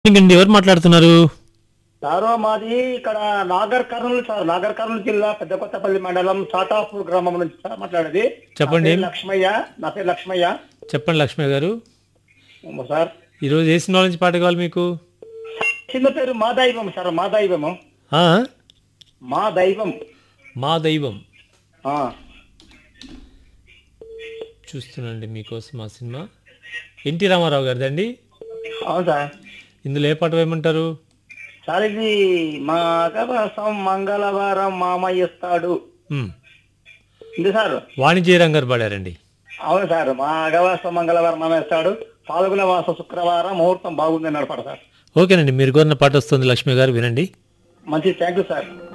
ఇంకండి ఎవరు మాట్లాడుతున్నారు సారో మాది ఇక్కడ Nagarkurnool sir Nagarkurnool జిల్లా పెద్ద కొత్తపల్లి మండలం చాటాపూర్ గ్రామం నుంచి సార్ మాట్లాడేది చెప్పండి. నా పేరు లక్ష్మయ్య నా పేరు లక్ష్మయ్య చెప్పండి లక్ష్మి గారు ఏమో సార్ ఈరోజు ఏ సినిమా నుంచి పాట కావాలి మీకు చిన్న పేరు మా దైవం సార్ మా దైవము ఆ? మా దైవం మా దైవం ఆ. చూస్తున్నాండి మీకోసం ఆ సినిమా ఎన్టీ రామారావు గారిదండి అవును సార్ ఇందులో ఏ పాట వేయమంటారు సార్ ఇది మాఘవాసం మంగళవారం మామయ్య ఇస్తాడు మ్, ఇది సార్ వాణిజ్యరాం గారు పాడారండి అవును సార్ మాఘవాసం మంగళవారం మామయ్య ఇస్తాడు పాల్గొన వాస శుక్రవారం ముహూర్తం బాగుంది అన్నాడు పాట సార్ ఓకేనండి మీరు కోరిన పాట వస్తుంది లక్ష్మి గారు వినండి మంచి థ్యాంక్ యూ సార్